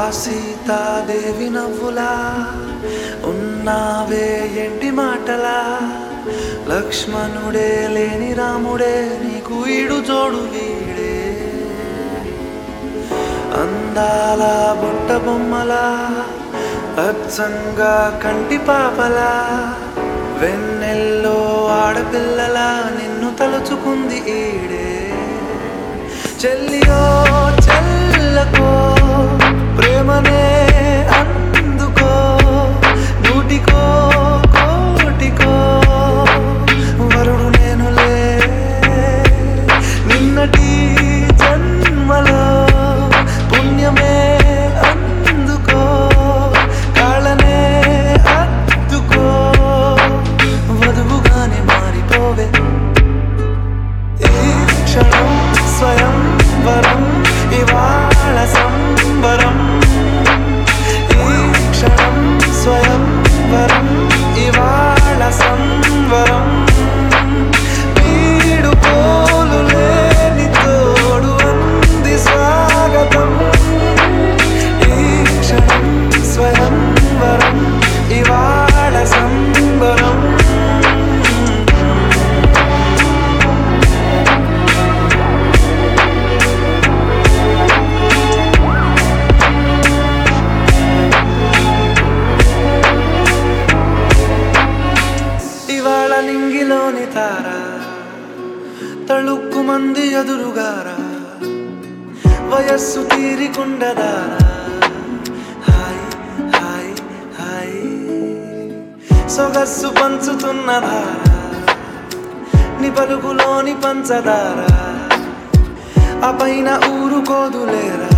సీతాదేవి నవ్వులా ఉన్నావే ఎంటి మాటలా లక్ష్మణుడే లేని రాముడే నీకు ఈడు జోడు వీడే అందాల బుట్ట బొమ్మలా అచ్చంగా కంటి పాపలా వెన్నెల్లో ఆడపిల్లలా నిన్ను తలుచుకుంది ఈడే చెల్లియో చెల్లకో ప్రేమనే అందుకో నూటికో కోటికో వరుడు నేనులే నిన్నటి జన్మలో పుణ్యమే అందుకో కాళ్ళనే అద్దుకో వధువుగానే మారిపోవే ఈ క్షణం స్వయం వరం ఇవాళ సంబరం ఈ క్షణం స్వయం వరం ఇవాళ సంబరం వీడు పోలు లేని తోడు అంది స్వాగతం ఈ క్షణం స్వయం వరం ఇవాళ సంబరం ఇవాళ నింగిలోని తార తళుక్కు మంది ఎదురుగారా వయస్సు తీరికుండదారా హాయ్ హాయ్ హాయ్ సొగస్సు పంచుతున్నదారా నీ పలుకులోని పంచదార ఆ పైన ఊరుకోదులేరా